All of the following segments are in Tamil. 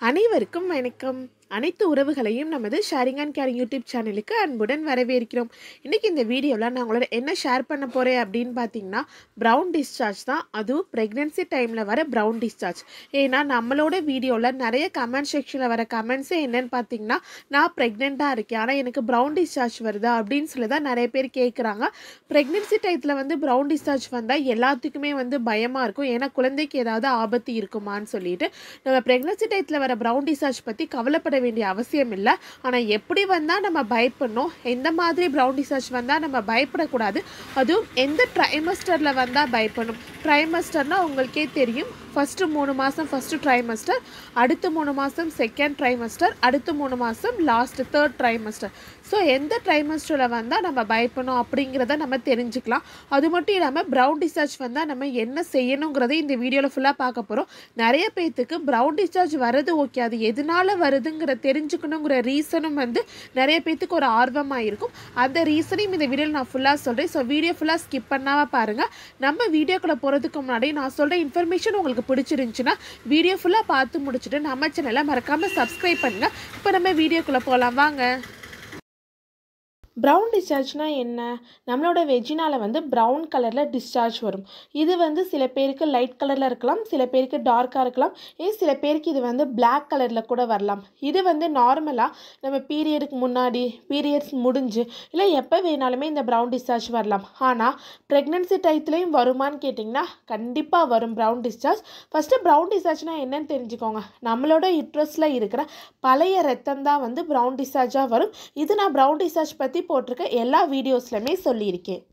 அனைவருக்கும் வணக்கம் அனைத்து உறவுகளையும் நமது ஷேரிங் அண்ட் கேரிங் யூடியூப் சேனலுக்கு அன்புடன் வரவேற்கிறோம் இன்றைக்கி இந்த வீடியோவில் நான் உங்களோட என்ன ஷேர் பண்ண போகிறேன் அப்படின்னு பார்த்தீங்கன்னா ப்ரௌன் டிஸ்சார்ஜ் தான் அதுவும் ப்ரெக்னென்சி டைமில் வர ப்ரௌன் டிஸ்சார்ஜ் ஏன்னா நம்மளோட வீடியோவில் நிறைய கமெண்ட் செக்ஷனில் வர கமெண்ட்ஸே என்னன்னு பார்த்தீங்கன்னா நான் ப்ரெக்னெண்ட்டாக இருக்கேன் ஆனால் எனக்கு ப்ரௌன் டிஸ்சார்ஜ் வருதா அப்படின்னு சொல்லி தான் நிறைய பேர் கேட்குறாங்க ப்ரெக்னென்சி டயத்தில் வந்து ப்ரௌன் டிஸ்சார்ஜ் வந்தால் எல்லாத்துக்குமே வந்து பயமாக இருக்கும் ஏன்னா குழந்தைக்கு ஏதாவது ஆபத்து இருக்குமான்னு சொல்லிட்டு நம்ம ப்ரெக்னன்சி டயத்தில் வர ப்ரௌன் டிசார்ஜ் பற்றி கவலைப்பட வேண்டிய அவசியம் இல்லை ஆனால் எப்படி வந்தால் நம்ம பயப்படணும் எந்த மாதிரி ப்ரௌன் டிசார்ஜ் வந்தால் நம்ம பயப்படக்கூடாது அதுவும் எந்த ட்ரைமஸ்டரில் வந்தால் பயப்படணும் ட்ரைமஸ்டர்னால் உங்களுக்கே தெரியும் ஃபஸ்ட்டு மூணு மாதம் ஃபஸ்ட்டு ட்ரைமஸ்டர் அடுத்த மூணு மாதம் செகண்ட் ட்ரைமஸ்டர் அடுத்த மூணு மாதம் லாஸ்ட் தேர்ட் ட்ரைமஸ்டர் ஸோ எந்த ட்ரைமஸ்டரில் வந்தால் நம்ம பயப்படணும் அப்படிங்கிறத நம்ம தெரிஞ்சுக்கலாம் அது மட்டும் இல்லாமல் ப்ரௌன் டிசார்ஜ் வந்தால் நம்ம என்ன செய்யணுங்கிறதை இந்த வீடியோவில் ஃபுல்லாக பார்க்க போகிறோம் நிறைய பேர்த்துக்கு ப்ரௌன் டிசார்ஜ் வருது ஓகே அது எதனால வருதுங்கிற தெரிஞ்சுக்கணுங்கிற ரீசனும் வந்து நிறைய பேர்த்துக்கு ஒரு ஆர்வமாக இருக்கும் அந்த ரீசனையும் இந்த வீடியோவில் நான் ஃபுல்லாக சொல்கிறேன் ஸோ வீடியோ ஃபுல்லாக ஸ்கிப் பண்ணாமல் பாருங்கள் நம்ம வீடியோக்குள்ளே போகிறதுக்கு முன்னாடி நான் சொல்கிற இன்ஃபர்மேஷன் உங்களுக்கு பிடிச்சிருந்துச்சுன்னா வீடியோ ஃபுல்லாக பார்த்து முடிச்சுட்டு நம்ம சேனலை மறக்காமல் சப்ஸ்கிரைப் பண்ணுங்கள் இப்போ நம்ம வீடியோக்குள்ளே போகலாம் வாங்க ப்ரௌன் டிஸ்சார்ஜ்னா என்ன நம்மளோட வெஜினால வந்து ப்ரௌன் கலரில் டிஸ்சார்ஜ் வரும் இது வந்து சில பேருக்கு லைட் கலரில் இருக்கலாம் சில பேருக்கு டார்க்காக இருக்கலாம் ஏன் சில பேருக்கு இது வந்து பிளாக் கலரில் கூட வரலாம் இது வந்து நார்மலாக நம்ம பீரியடுக்கு முன்னாடி பீரியட்ஸ் முடிஞ்சு இல்லை எப்போ வேணாலுமே இந்த ப்ரௌன் டிஸ்சார்ஜ் வரலாம் ஆனால் ப்ரெக்னென்சி டயத்துலேயும் வருமான்னு கேட்டிங்கன்னா கண்டிப்பாக வரும் ப்ரௌன் டிஸ்சார்ஜ் ஃபஸ்ட்டு ப்ரௌன் டிஸ்சார்ஜ்னால் என்னன்னு தெரிஞ்சுக்கோங்க நம்மளோட யுட்ரஸில் இருக்கிற பழைய ரத்தம் தான் வந்து ப்ரௌன் டிஸ்சார்ஜாக வரும் இது நான் ப்ரௌன் டிஸ்சார்ஜ் பற்றி போட்டிருக்க எல்லா வீடியோஸ்லையுமே சொல்லியிருக்கேன்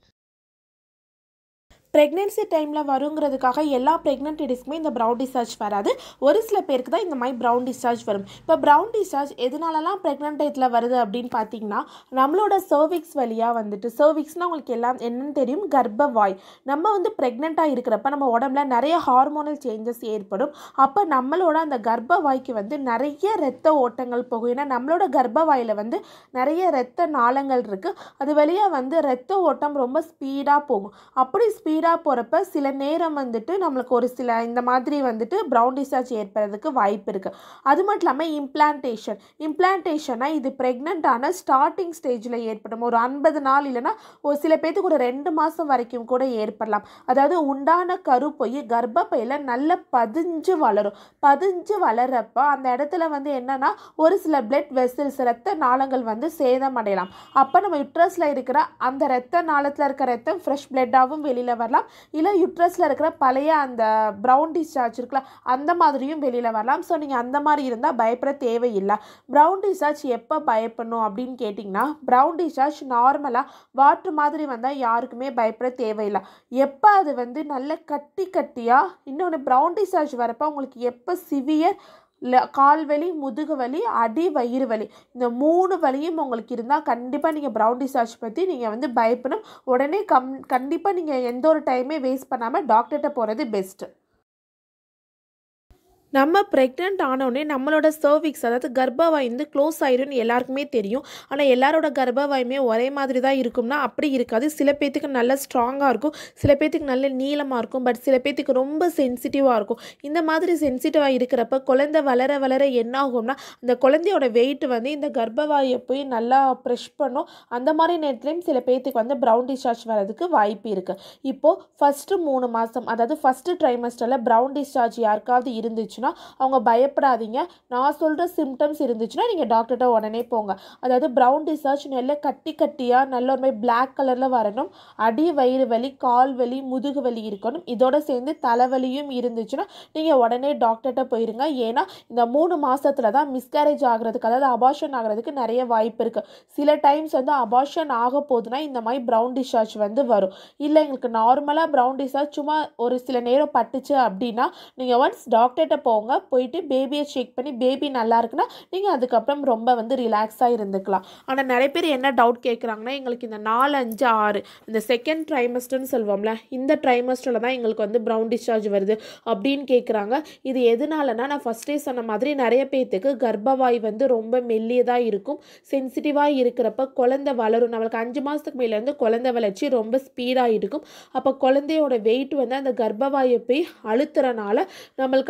ப்ரெக்னென்சி டைமில் வருங்கிறதுக்காக எல்லா ப்ரெக்னென்ட் லேடிஸ்க்குமே இந்த ப்ரௌன் டிஸ்சார்ஜ் வராது ஒரு சில பேருக்கு தான் இந்த மாதிரி ப்ரௌன் டிஸ்சார்ஜ் வரும் இப்போ ப்ரௌன் டிஸ்சார்ஜ் எதனாலலாம் ப்ரெக்னென்ட் டயத்தில் வருது அப்படின்னு பார்த்தீங்கன்னா நம்மளோட சர்விக்ஸ் வழியாக வந்துட்டு சர்விக்ஸ்னால் உங்களுக்கு எல்லாம் என்னன்னு தெரியும் கர்ப்பவாய் நம்ம வந்து ப்ரெக்னெண்ட்டாக இருக்கிறப்ப நம்ம உடம்புல நிறைய ஹார்மோனல் சேஞ்சஸ் ஏற்படும் அப்போ நம்மளோட அந்த கர்ப்பவாய்க்கு வந்து நிறைய ரத்த ஓட்டங்கள் போகும் ஏன்னா நம்மளோட கர்ப்பவாயில் வந்து நிறைய ரத்த நாளங்கள் இருக்குது அது வழியாக வந்து ரத்த ஓட்டம் ரொம்ப ஸ்பீடாக போகும் அப்படி ஸ்பீடாக போகிறப்ப சில நேரம் வந்துட்டு நம்மளுக்கு ஒரு சில இந்த மாதிரி வந்துட்டு ப்ரௌன் டிசார்ஜ் ஏற்படுறதுக்கு வாய்ப்பு இருக்குது அது மட்டும் இல்லாமல் இம்ப்ளான்டேஷன் இம்ப்ளான்டேஷனாக இது ப்ரெக்னென்ட்டான ஸ்டார்டிங் ஸ்டேஜில் ஏற்படும் ஒரு ஐம்பது நாள் இல்லைன்னா ஒரு சில பேர்த்துக்கு ஒரு ரெண்டு மாதம் வரைக்கும் கூட ஏற்படலாம் அதாவது உண்டான கரு போய் கர்ப்பப்பையில் நல்ல பதிஞ்சு வளரும் பதிஞ்சு வளர்றப்ப அந்த இடத்துல வந்து என்னன்னா ஒரு சில பிளட் வெசல்ஸ் ரத்த நாளங்கள் வந்து சேதமடையலாம் அப்போ நம்ம யுட்ரஸில் இருக்கிற அந்த ரத்த நாளத்தில் இருக்க ரத்தம் ஃப்ரெஷ் பிளட்டாகவும் வெளியில் வரலாம் இல்லை யுட்ரஸில் இருக்கிற பழைய அந்த ப்ரௌன் டிஸ்சார்ஜ் இருக்குல்ல அந்த மாதிரியும் வெளியில் வரலாம் ஸோ நீங்கள் அந்த மாதிரி இருந்தால் பயப்பட தேவையில்லை ப்ரௌன் டிஸ்சார்ஜ் எப்போ பயப்படணும் அப்படின்னு கேட்டிங்கன்னா ப்ரௌன் டிஸ்சார்ஜ் நார்மலாக வாட்ரு மாதிரி வந்தால் யாருக்குமே பயப்பட தேவையில்லை எப்போ அது வந்து நல்ல கட்டி கட்டியாக இன்னொன்று ப்ரௌன் டிஸ்சார்ஜ் வரப்போ உங்களுக்கு எப்போ சிவியர் இல்லை கால் வலி முதுகு வலி அடி வயிறு வலி இந்த மூணு வலியும் உங்களுக்கு இருந்தால் கண்டிப்பாக நீங்கள் ப்ரௌன் டிசார்ஜ் பற்றி நீங்கள் வந்து பயப்படணும் உடனே கம் கண்டிப்பாக நீங்கள் எந்த ஒரு டைமே வேஸ்ட் பண்ணாமல் டாக்டர்கிட்ட போகிறது பெஸ்ட்டு நம்ம ப்ரெக்னென்ட் ஆனோடனே நம்மளோட சர்விக்ஸ் அதாவது கர்ப்பவாய் வந்து க்ளோஸ் ஆயிரும்னு எல்லாருக்குமே தெரியும் ஆனால் எல்லாரோட கர்ப்பவாயுமே ஒரே மாதிரி தான் இருக்கும்னா அப்படி இருக்காது சில பேர்த்துக்கு நல்ல ஸ்ட்ராங்காக இருக்கும் சில பேர்த்துக்கு நல்ல நீளமாக இருக்கும் பட் சில பேர்த்துக்கு ரொம்ப சென்சிட்டிவாக இருக்கும் இந்த மாதிரி சென்சிட்டிவாக இருக்கிறப்ப குழந்தை வளர வளர என்ன ஆகும்னா அந்த குழந்தையோட வெயிட் வந்து இந்த கர்ப்பவாயை போய் நல்லா ப்ரெஷ் பண்ணும் அந்த மாதிரி நேரத்துலையும் சில பேர்த்துக்கு வந்து ப்ரௌன் டிஸ்சார்ஜ் வரதுக்கு வாய்ப்பு இருக்குது இப்போது ஃபஸ்ட்டு மூணு மாதம் அதாவது ஃபஸ்ட்டு ட்ரைமஸ்டரில் ப்ரௌன் டிஸ்சார்ஜ் யாருக்காவது இருந்துச்சு இருந்துச்சுன்னா அவங்க பயப்படாதீங்க நான் சொல்கிற சிம்டம்ஸ் இருந்துச்சுன்னா நீங்கள் டாக்டர்கிட்ட உடனே போங்க அதாவது ப்ரௌன் டிசார்ஜ் நல்ல கட்டி கட்டியாக நல்ல ஒரு மாதிரி பிளாக் கலரில் வரணும் அடி வயிறு வலி கால் வலி முதுகு வலி இருக்கணும் இதோட சேர்ந்து தலைவலியும் இருந்துச்சுன்னா நீங்கள் உடனே டாக்டர்கிட்ட போயிருங்க ஏன்னா இந்த மூணு மாதத்தில் தான் மிஸ்கேரேஜ் ஆகிறதுக்கு அதாவது அபார்ஷன் ஆகிறதுக்கு நிறைய வாய்ப்பு இருக்குது சில டைம்ஸ் வந்து அபார்ஷன் ஆக போகுதுன்னா இந்த மாதிரி ப்ரௌன் டிஸ்சார்ஜ் வந்து வரும் இல்லை எங்களுக்கு நார்மலாக ப்ரௌன் டிஸ்சார்ஜ் சும்மா ஒரு சில நேரம் பட்டுச்சு அப்படின்னா நீங்கள் ஒன்ஸ் டாக்டர்கிட்ட போங்க போயிட்டு பேபியை செக் பண்ணி பேபி நல்லா இருக்குன்னா நீங்கள் அதுக்கப்புறம் ரொம்ப வந்து ரிலாக்ஸாக இருந்துக்கலாம் ஆனால் நிறைய பேர் என்ன டவுட் கேட்குறாங்கன்னா எங்களுக்கு இந்த நாலு அஞ்சு ஆறு இந்த செகண்ட் ட்ரைமஸ்டர்னு சொல்லுவோம்ல இந்த ட்ரைமஸ்டரில் தான் எங்களுக்கு வந்து ப்ரௌன் டிஸ்சார்ஜ் வருது அப்படின்னு கேட்குறாங்க இது எதனாலனா நான் ஃபஸ்ட்டே சொன்ன மாதிரி நிறைய பேர்த்துக்கு கர்ப்பவாய் வந்து ரொம்ப மெல்லியதாக இருக்கும் சென்சிட்டிவாக இருக்கிறப்ப குழந்தை வளரும் நம்மளுக்கு அஞ்சு மாதத்துக்கு மேலேருந்து குழந்தை வளர்ச்சி ரொம்ப ஸ்பீடாக இருக்கும் அப்போ குழந்தையோட வெயிட் வந்து அந்த கர்ப்பவாயை போய் அழுத்துறனால நம்மளுக்கு அந்த யுட்ரஸ்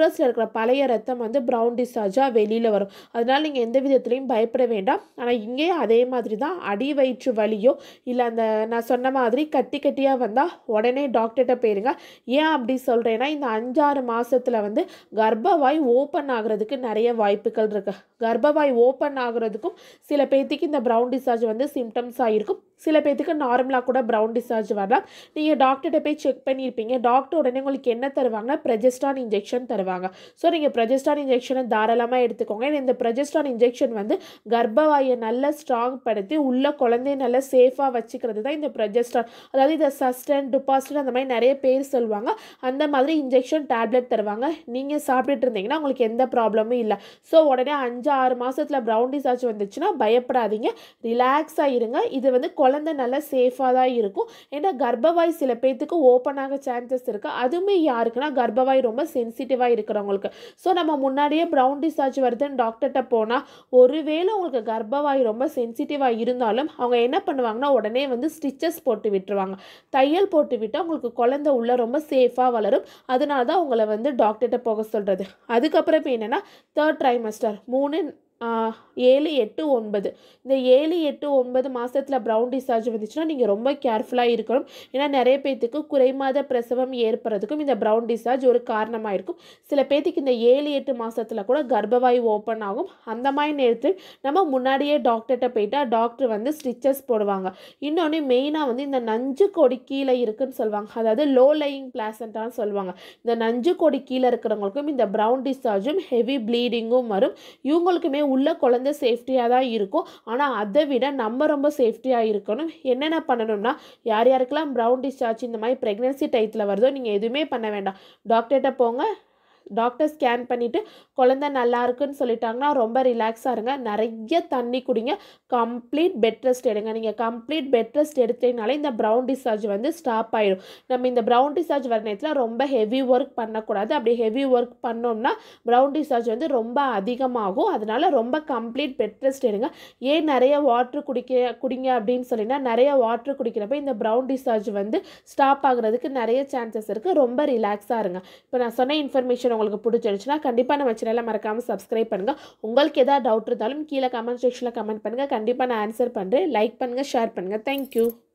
லிவர்ஸில் இருக்கிற பழைய ரத்தம் வந்து ப்ரௌன் டிஸ்சார்ஜாக வெளியில் வரும் அதனால் நீங்கள் எந்த விதத்துலையும் பயப்பட வேண்டாம் ஆனால் இங்கேயும் அதே மாதிரி தான் அடி வயிற்று வலியோ இல்லை அந்த நான் சொன்ன மாதிரி கட்டி கட்டியாக வந்தால் உடனே டாக்டர்கிட்ட போயிருங்க ஏன் அப்படி சொல்கிறேன்னா இந்த அஞ்சாறு மாதத்தில் வந்து கர்ப்பவாய் ஓப்பன் ஆகிறதுக்கு நிறைய வாய்ப்புகள் இருக்குது கர்ப்பவாய் ஓப்பன் ஆகுறதுக்கும் சில பேர்த்துக்கு இந்த ப்ரௌன் டிஸ்சார்ஜ் வந்து சிம்டம்ஸாக இருக்கும் சில பேர்த்துக்கு நார்மலாக கூட ப்ரௌன் டிஸ்சார்ஜ் வரலாம் நீங்கள் டாக்டர்கிட்ட போய் செக் பண்ணியிருப்பீங்க டாக்டர் உடனே உங்களுக்கு என்ன தருவாங்கன்னா ப்ரெஜஸ்டான் இன்ஜெக்ஷன் தருவாங்க ஸோ நீங்கள் ப்ரெஜஸ்டான் இன்ஜெக்ஷனை தாராளமாக எடுத்துக்கோங்க ஏன்னா இந்த ப்ரெஜஸ்டான் இன்ஜெக்ஷன் வந்து கர்ப்பவாயை நல்லா ஸ்ட்ராங் படுத்தி உள்ள குழந்தைய நல்லா சேஃபாக வச்சுக்கிறது தான் இந்த ப்ரெஜஸ்டான் அதாவது இதை சஸ்டன் டுபாஸ்டன் அந்த மாதிரி நிறைய பேர் சொல்லுவாங்க அந்த மாதிரி இன்ஜெக்ஷன் டேப்லெட் தருவாங்க நீங்கள் சாப்பிட்டுட்டு இருந்தீங்கன்னா உங்களுக்கு எந்த ப்ராப்ளமும் இல்லை ஸோ உடனே அஞ்சு ஆறு மாதத்தில் ப்ரௌன் டிசார்ஜ் வந்துச்சுன்னா பயப்படாதீங்க ரிலாக்ஸாக இருங்க இது வந்து குழந்தை நல்லா சேஃபாக தான் இருக்கும் ஏன்னா கர்ப்பவாய் சில பேர்த்துக்கு ஓப்பன் ஆக சான்சஸ் இருக்குது அதுவுமே யாருக்குன்னா கர்ப்பவாய் ரொம்ப சென்சிட்டிவாக இருக்கிறவங்களுக்கு ஸோ நம்ம முன்னாடியே ப்ரௌன் டிசார்ஜ் வருதுன்னு டாக்டர்கிட்ட போனால் ஒருவேளை உங்களுக்கு கர்ப்பவாய் ரொம்ப சென்சிட்டிவாக இருந்தாலும் அவங்க என்ன பண்ணுவாங்கன்னா உடனே வந்து ஸ்டிச்சஸ் போட்டு விட்டுருவாங்க தையல் போட்டு விட்டால் உங்களுக்கு குழந்தை உள்ள ரொம்ப சேஃபாக வளரும் அதனால தான் உங்களை வந்து டாக்டர்கிட்ட போக சொல்கிறது அதுக்கப்புறம் இப்போ என்னென்னா தேர்ட் ட்ரைமஸ்டர் மூணு ஆஹ், ஏழு எட்டு ஒன்பது இந்த ஏழு எட்டு ஒன்பது மாதத்தில் ப்ரௌன் டிசார்ஜ் வந்துச்சுன்னா நீங்கள் ரொம்ப கேர்ஃபுல்லாக இருக்கணும் ஏன்னா நிறைய பேர்த்துக்கு குறைமாத பிரசவம் ஏற்படுறதுக்கும் இந்த ப்ரௌன் டிசார்ஜ் ஒரு காரணமாக இருக்கும் சில பேர்த்துக்கு இந்த ஏழு எட்டு மாதத்தில் கூட கர்ப்பவாய் ஓப்பன் ஆகும் அந்த மாதிரி நேரத்தில் நம்ம முன்னாடியே டாக்டர்கிட்ட போயிட்டா டாக்டர் வந்து ஸ்டிச்சஸ் போடுவாங்க இன்னொன்று மெயினாக வந்து இந்த நஞ்சு கொடி கீழே இருக்குன்னு சொல்லுவாங்க அதாவது லோ லையிங் பிளாசண்டான்னு சொல்லுவாங்க இந்த நஞ்சு கொடி கீழே இருக்கிறவங்களுக்கும் இந்த ப்ரௌன் டிஸ்சார்ஜும் ஹெவி ப்ளீடிங்கும் வரும் இவங்களுக்குமே உள்ள குழந்தை சேஃப்டியாக தான் இருக்கும் ஆனால் அதை விட நம்ம ரொம்ப சேஃப்டியாக இருக்கணும் என்னென்ன பண்ணணும்னா யார் யாருக்கெல்லாம் ப்ரௌன் டிஸ்சார்ஜ் இந்த மாதிரி ப்ரெக்னென்சி டயத்தில் வருதோ நீங்கள் எதுவுமே பண்ண வேண்டாம் டாக்டர்கிட்ட போங்க டாக்டர் ஸ்கேன் பண்ணிவிட்டு குழந்தை நல்லா இருக்குன்னு சொல்லிட்டாங்கன்னா ரொம்ப ரிலாக்ஸாக இருங்க நிறைய தண்ணி குடிங்க கம்ப்ளீட் பெட் ரெஸ்ட் எடுங்க நீங்கள் கம்ப்ளீட் பெட் ரெஸ்ட் எடுத்தீங்கனாலே இந்த ப்ரௌன் டிஸ்சார்ஜ் வந்து ஸ்டாப் ஆயிடும் நம்ம இந்த ப்ரௌன் டிஸ்சார்ஜ் வர நேரத்தில் ரொம்ப ஹெவி ஒர்க் பண்ணக்கூடாது அப்படி ஹெவி ஒர்க் பண்ணோம்னா ப்ரௌன் டிஸ்சார்ஜ் வந்து ரொம்ப அதிகமாகும் அதனால ரொம்ப கம்ப்ளீட் பெட் ரெஸ்ட் எடுங்க ஏன் நிறைய வாட்ரு குடிக்க குடிங்க அப்படின்னு சொல்லினா நிறைய வாட்ரு குடிக்கிறப்ப இந்த ப்ரௌன் டிஸ்சார்ஜ் வந்து ஸ்டாப் ஆகுறதுக்கு நிறைய சான்சஸ் இருக்குது ரொம்ப ரிலாக்ஸாக இருங்க இப்போ நான் சொன்ன இன்ஃபர்மேஷன் உங்களுக்கு பிடிச்சிருச்சுன்னா கண்டிப்பாக நம்ம சேனலை மறக்காமல் சப்ஸ்கிரைப் பண்ணுங்கள் உங்களுக்கு எதாவது டவுட் இருந்தாலும் கீழே கமெண்ட் செக்ஷனில் கமெண்ட் பண்ணுங்கள் கண்டிப்பாக நான் ஆன்சர் பண்ணுறேன் லைக் பண்ணுங்கள் ஷேர் பண்ணுங்கள் தேங்க்யூ